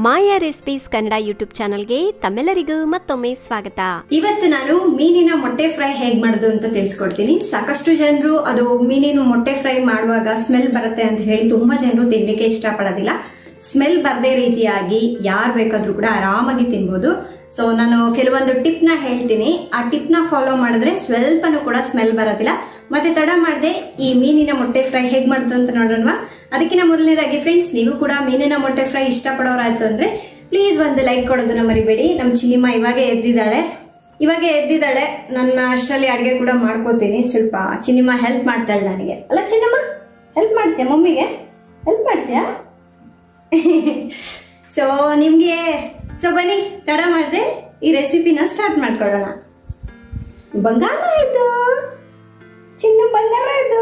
ಮಾಯಾ recipes Kannada YouTube ಚಾನಲ್ಗೆ ತಮ್ಮೆಲ್ಲರಿಗೂ ಮತ್ತೊಮ್ಮೆ ಸ್ವಾಗತ ಇವತ್ತು ನಾನು ಮೀನಿನ ಮೊಟ್ಟೆ ಫ್ರೈ ಹೇಗ್ ಮಾಡೋದು ಅಂತ ತಿಳಿಸ್ಕೊಡ್ತೀನಿ ಸಾಕಷ್ಟು ಜನರು ಅದು ಮೀನಿನ ಮೊಟ್ಟೆ ಫ್ರೈ ಮಾಡುವಾಗ ಸ್ಮೆಲ್ ಬರುತ್ತೆ ಅಂತ ಹೇಳಿ ತುಂಬಾ ಜನರು ತಿನ್ಲಿಕ್ಕೆ ಇಷ್ಟಪಡೋದಿಲ್ಲ ಸ್ಮೆಲ್ ಬರದೇ ರೀತಿಯಾಗಿ ಯಾರು ಬೇಕಾದ್ರೂ ಕೂಡ ಆರಾಮಾಗಿ ತಿನ್ಬೋದು ಸೊ ನಾನು ಕೆಲವೊಂದು ಟಿಪ್ನ ಹೇಳ್ತೀನಿ ಆ ಟಿಪ್ನ ಫಾಲೋ ಮಾಡಿದ್ರೆ ಸ್ವಲ್ಪನೂ ಕೂಡ ಸ್ಮೆಲ್ ಬರೋದಿಲ್ಲ ಮತ್ತೆ ತಡ ಮಾಡದೆ ಈ ಮೀನಿನ ಮೊಟ್ಟೆ ಫ್ರೈ ಹೇಗೆ ಮಾಡೋದು ಅಂತ ನೋಡೋಣ ಅದಕ್ಕಿಂತ ಮೊದಲನೇದಾಗಿ ಫ್ರೆಂಡ್ಸ್ ನೀವು ಕೂಡ ಮೀನಿನ ಮೊಟ್ಟೆ ಫ್ರೈ ಇಷ್ಟಪಡೋರಾಯ್ತು ಅಂದ್ರೆ ಪ್ಲೀಸ್ ಒಂದು ಲೈಕ್ ಕೊಡೋದನ್ನ ಮರಿಬೇಡಿ ನಮ್ಮ ಚಿನಿಮಾ ಇವಾಗ ಎದ್ದಿದ್ದಾಳೆ ಇವಾಗ ಎದ್ದಿದ್ದಾಳೆ ನನ್ನ ಅಷ್ಟರಲ್ಲಿ ಅಡುಗೆ ಕೂಡ ಮಾಡ್ಕೋತೀನಿ ಸ್ವಲ್ಪ ಚಿನಿಮಾ ಹೆಲ್ಪ್ ಮಾಡ್ತಾಳೆ ನನಗೆ ಅಲ್ಲ ಚಿನ್ನಮ್ಮ ಹೆಲ್ಪ್ ಮಾಡ್ತೀಯಾ ಮಮ್ಮಿಗೆ ಹೆಲ್ಪ್ ಮಾಡ್ತೀಯಾ ಸೊ ನಿಮಗೆ ಸೊ ಬನ್ನಿ ತಡ ಮಾಡದೆ ಈ ರೆಸಿಪಿನ ಸ್ಟಾರ್ಟ್ ಮಾಡ್ಕೊಳ್ಳೋಣ ಬಂಗಾರ ಇದು ಚಿನ್ನ ಬಂಗಾರ ಇದು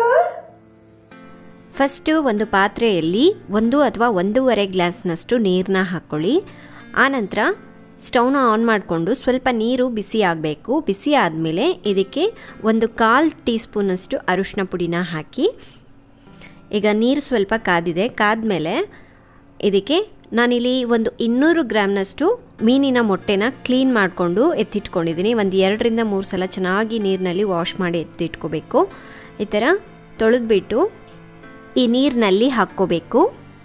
ಫಸ್ಟು ಒಂದು ಪಾತ್ರೆಯಲ್ಲಿ ಒಂದು ಅಥವಾ ಒಂದೂವರೆ ಗ್ಲಾಸ್ನಷ್ಟು ನೀರನ್ನ ಹಾಕ್ಕೊಳ್ಳಿ ಆನಂತರ ಸ್ಟವ್ನ ಆನ್ ಮಾಡಿಕೊಂಡು ಸ್ವಲ್ಪ ನೀರು ಬಿಸಿ ಆಗಬೇಕು ಬಿಸಿ ಆದಮೇಲೆ ಇದಕ್ಕೆ ಒಂದು ಕಾಲು ಟೀ ಸ್ಪೂನಷ್ಟು ಅರಿಶಿನ ಪುಡಿನ ಹಾಕಿ ಈಗ ನೀರು ಸ್ವಲ್ಪ ಕಾದಿದೆ ಕಾದ್ಮೇಲೆ ಇದಕ್ಕೆ ನಾನಿಲ್ಲಿ ಒಂದು ಇನ್ನೂರು ಗ್ರಾಮ್ನಷ್ಟು ಮೀನಿನ ಮೊಟ್ಟೆನ ಕ್ಲೀನ್ ಮಾಡಿಕೊಂಡು ಎತ್ತಿಟ್ಕೊಂಡಿದ್ದೀನಿ ಒಂದು ಎರಡರಿಂದ ಮೂರು ಸಲ ಚೆನ್ನಾಗಿ ನೀರಿನಲ್ಲಿ ವಾಶ್ ಮಾಡಿ ಎತ್ತಿಟ್ಕೋಬೇಕು ಈ ಥರ ತೊಳೆದ್ಬಿಟ್ಟು ಈ ನೀರಿನಲ್ಲಿ ಹಾಕ್ಕೋಬೇಕು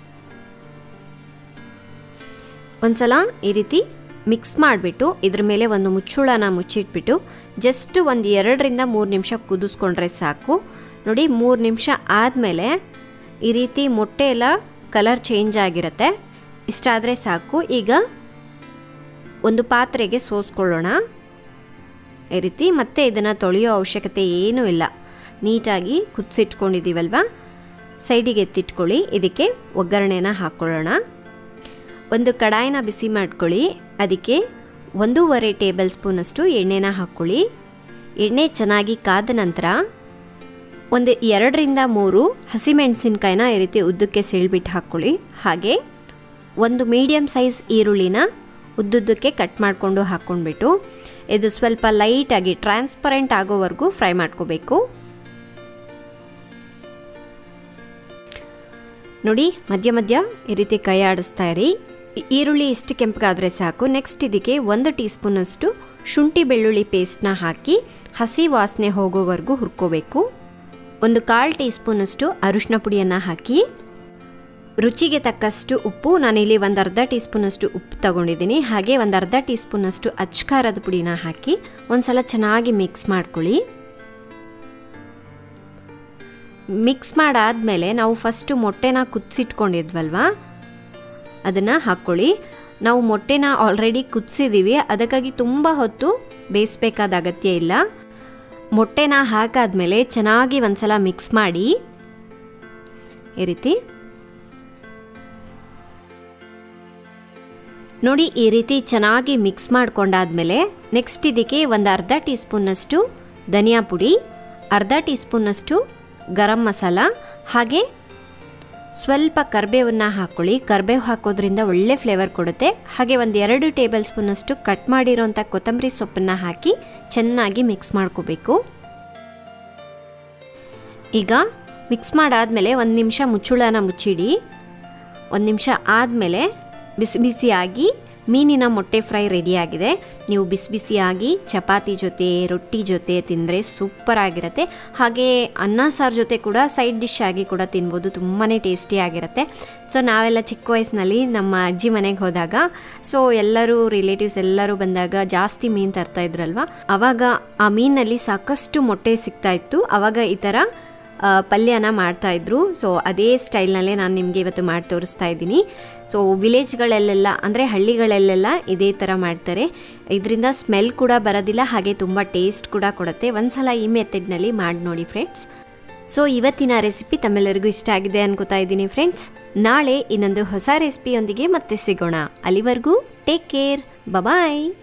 ಒಂದ್ಸಲ ಈ ರೀತಿ ಮಿಕ್ಸ್ ಮಾಡಿಬಿಟ್ಟು ಇದ್ರ ಮೇಲೆ ಒಂದು ಮುಚ್ಚುಳನ ಮುಚ್ಚಿಟ್ಬಿಟ್ಟು ಜಸ್ಟ್ ಒಂದು ಎರಡರಿಂದ ಮೂರು ನಿಮಿಷ ಕುದಿಸ್ಕೊಂಡ್ರೆ ಸಾಕು ನೋಡಿ ಮೂರು ನಿಮಿಷ ಆದಮೇಲೆ ಈ ರೀತಿ ಮೊಟ್ಟೆ ಎಲ್ಲ ಕಲರ್ ಚೇಂಜ್ ಆಗಿರುತ್ತೆ ಇಷ್ಟಾದರೆ ಸಾಕು ಈಗ ಒಂದು ಪಾತ್ರೆಗೆ ಸೋಸ್ಕೊಳ್ಳೋಣ ಈ ರೀತಿ ಮತ್ತೆ ಇದನ್ನು ತೊಳೆಯೋ ಅವಶ್ಯಕತೆ ಏನೂ ಇಲ್ಲ ನೀಟಾಗಿ ಕುದಿಸಿಟ್ಕೊಂಡಿದ್ದೀವಲ್ವ ಸೈಡಿಗೆ ಎತ್ತಿಟ್ಕೊಳ್ಳಿ ಇದಕ್ಕೆ ಒಗ್ಗರಣೆನ ಹಾಕ್ಕೊಳ್ಳೋಣ ಒಂದು ಕಡಾಯಿನ ಬಿಸಿ ಮಾಡ್ಕೊಳ್ಳಿ ಅದಕ್ಕೆ ಒಂದೂವರೆ ಟೇಬಲ್ ಸ್ಪೂನಷ್ಟು ಎಣ್ಣೆನ ಹಾಕ್ಕೊಳ್ಳಿ ಎಣ್ಣೆ ಚೆನ್ನಾಗಿ ಕಾದ ನಂತರ ಒಂದು ಎರಡರಿಂದ ಮೂರು ಹಸಿಮೆಣಸಿನ್ಕಾಯಿನ ಈ ರೀತಿ ಉದ್ದಕ್ಕೆ ಸೀಳ್ಬಿಟ್ಟು ಹಾಕ್ಕೊಳ್ಳಿ ಹಾಗೆ ಒಂದು ಮೀಡಿಯಮ್ ಸೈಜ್ ಈರುಳ್ಳಿನ ಉದ್ದುದ್ದಕ್ಕೆ ಕಟ್ ಮಾಡಿಕೊಂಡು ಹಾಕ್ಕೊಂಡ್ಬಿಟ್ಟು ಇದು ಸ್ವಲ್ಪ ಲೈಟಾಗಿ ಟ್ರಾನ್ಸ್ಪರೆಂಟ್ ಆಗೋವರೆಗೂ ಫ್ರೈ ಮಾಡ್ಕೋಬೇಕು ನೋಡಿ ಮಧ್ಯ ಮಧ್ಯ ಈ ರೀತಿ ಕೈ ಆಡಿಸ್ತಾ ಇರಿ ಈರುಳ್ಳಿ ಇಷ್ಟು ಕೆಂಪಗಾದರೆ ಸಾಕು ನೆಕ್ಸ್ಟ್ ಇದಕ್ಕೆ ಒಂದು ಟೀ ಸ್ಪೂನಷ್ಟು ಶುಂಠಿ ಬೆಳ್ಳುಳ್ಳಿ ಪೇಸ್ಟ್ನ ಹಾಕಿ ಹಸಿ ವಾಸನೆ ಹೋಗೋವರೆಗೂ ಹುರ್ಕೋಬೇಕು ಒಂದು ಕಾಲು ಟೀ ಸ್ಪೂನಷ್ಟು ಅರಿಶಿನ ಪುಡಿಯನ್ನು ಹಾಕಿ ರುಚಿಗೆ ತಕ್ಕಷ್ಟು ಉಪ್ಪು ನಾನಿಲ್ಲಿ ಒಂದು ಅರ್ಧ ಟೀ ಸ್ಪೂನಷ್ಟು ಉಪ್ಪು ತಗೊಂಡಿದ್ದೀನಿ ಹಾಗೆ ಒಂದು ಅರ್ಧ ಟೀ ಸ್ಪೂನಷ್ಟು ಅಚ್ಕಾರದ ಪುಡಿನ ಹಾಕಿ ಒಂದ್ಸಲ ಚೆನ್ನಾಗಿ ಮಿಕ್ಸ್ ಮಾಡ್ಕೊಳ್ಳಿ ಮಿಕ್ಸ್ ಮಾಡಾದಮೇಲೆ ನಾವು ಫಸ್ಟು ಮೊಟ್ಟೆನ ಕುದಿಸಿಟ್ಕೊಂಡಿದ್ವಲ್ವ ಅದನ್ನು ಹಾಕ್ಕೊಳ್ಳಿ ನಾವು ಮೊಟ್ಟೆನ ಆಲ್ರೆಡಿ ಕುದಿಸಿದ್ದೀವಿ ಅದಕ್ಕಾಗಿ ತುಂಬ ಹೊತ್ತು ಬೇಯಿಸ್ಬೇಕಾದ ಅಗತ್ಯ ಇಲ್ಲ ಮೊಟ್ಟೆನ ಹಾಕಾದ್ಮೇಲೆ ಚೆನ್ನಾಗಿ ಒಂದ್ಸಲ ಮಿಕ್ಸ್ ಮಾಡಿ ಈ ರೀತಿ ನೋಡಿ ಈ ರೀತಿ ಚೆನ್ನಾಗಿ ಮಿಕ್ಸ್ ಮಾಡ್ಕೊಂಡಾದ್ಮೇಲೆ ನೆಕ್ಸ್ಟ್ ಇದಕ್ಕೆ ಒಂದು ಅರ್ಧ ಟೀ ಸ್ಪೂನ್ನಷ್ಟು ಧನಿಯಾ ಪುಡಿ ಅರ್ಧ ಟೀ ಸ್ಪೂನ್ನಷ್ಟು ಗರಂ ಮಸಾಲ ಹಾಗೆ ಸ್ವಲ್ಪ ಕರ್ಬೇವನ್ನು ಹಾಕ್ಕೊಳ್ಳಿ ಕರ್ಬೇವು ಹಾಕೋದ್ರಿಂದ ಒಳ್ಳೆ ಫ್ಲೇವರ್ ಕೊಡುತ್ತೆ ಹಾಗೆ ಒಂದು ಎರಡು ಟೇಬಲ್ ಸ್ಪೂನಷ್ಟು ಕಟ್ ಮಾಡಿರೋಂಥ ಕೊತ್ತಂಬರಿ ಸೊಪ್ಪನ್ನು ಹಾಕಿ ಚೆನ್ನಾಗಿ ಮಿಕ್ಸ್ ಮಾಡ್ಕೋಬೇಕು ಈಗ ಮಿಕ್ಸ್ ಮಾಡಾದಮೇಲೆ ಒಂದು ನಿಮಿಷ ಮುಚ್ಚುಳನ ಮುಚ್ಚಿಡಿ ಒಂದು ನಿಮಿಷ ಆದಮೇಲೆ ಬಿಸಿ ಬಿಸಿಯಾಗಿ ಮೀನಿನ ಮೊಟ್ಟೆ ಫ್ರೈ ರೆಡಿಯಾಗಿದೆ ನೀವು ಬಿಸಿ ಬಿಸಿಯಾಗಿ ಚಪಾತಿ ಜೊತೆ ರೊಟ್ಟಿ ಜೊತೆ ತಿಂದರೆ ಸೂಪರ್ ಆಗಿರುತ್ತೆ ಹಾಗೆ ಅನ್ನ ಸಾರು ಜೊತೆ ಕೂಡ ಸೈಡ್ ಡಿಶ್ ಆಗಿ ಕೂಡ ತಿನ್ಬೋದು ತುಂಬಾ ಟೇಸ್ಟಿಯಾಗಿರುತ್ತೆ ಸೊ ನಾವೆಲ್ಲ ಚಿಕ್ಕ ವಯಸ್ಸಿನಲ್ಲಿ ನಮ್ಮ ಅಜ್ಜಿ ಮನೆಗೆ ಹೋದಾಗ ಸೊ ಎಲ್ಲರೂ ರಿಲೇಟಿವ್ಸ್ ಎಲ್ಲರೂ ಬಂದಾಗ ಜಾಸ್ತಿ ಮೀನು ತರ್ತಾ ಇದ್ರಲ್ವ ಆವಾಗ ಆ ಮೀನಲ್ಲಿ ಸಾಕಷ್ಟು ಮೊಟ್ಟೆ ಸಿಗ್ತಾ ಇತ್ತು ಆವಾಗ ಈ ಥರ ಪಲ್ಯನ ಮಾಡ್ತಾಯಿದ್ರು ಸೊ ಅದೇ ಸ್ಟೈಲ್ನಲ್ಲೇ ನಾನು ನಿಮಗೆ ಇವತ್ತು ಮಾಡಿ ತೋರಿಸ್ತಾ ಇದ್ದೀನಿ ಸೊ ವಿಲೇಜ್ಗಳಲ್ಲೆಲ್ಲ ಅಂದರೆ ಹಳ್ಳಿಗಳಲ್ಲೆಲ್ಲ ಇದೇ ಥರ ಮಾಡ್ತಾರೆ ಇದರಿಂದ ಸ್ಮೆಲ್ ಕೂಡ ಬರೋದಿಲ್ಲ ಹಾಗೆ ತುಂಬ ಟೇಸ್ಟ್ ಕೂಡ ಕೊಡುತ್ತೆ ಒಂದ್ಸಲ ಈ ಮೆಥಡ್ನಲ್ಲಿ ಮಾಡಿ ನೋಡಿ ಫ್ರೆಂಡ್ಸ್ ಸೊ ಇವತ್ತಿನ ರೆಸಿಪಿ ತಮ್ಮೆಲ್ಲರಿಗೂ ಇಷ್ಟ ಆಗಿದೆ ಅನ್ಕೋತಾ ಇದ್ದೀನಿ ಫ್ರೆಂಡ್ಸ್ ನಾಳೆ ಇನ್ನೊಂದು ಹೊಸ ರೆಸಿಪಿಯೊಂದಿಗೆ ಮತ್ತೆ ಸಿಗೋಣ ಅಲ್ಲಿವರೆಗೂ ಟೇಕ್ ಕೇರ್ ಬಾಯ್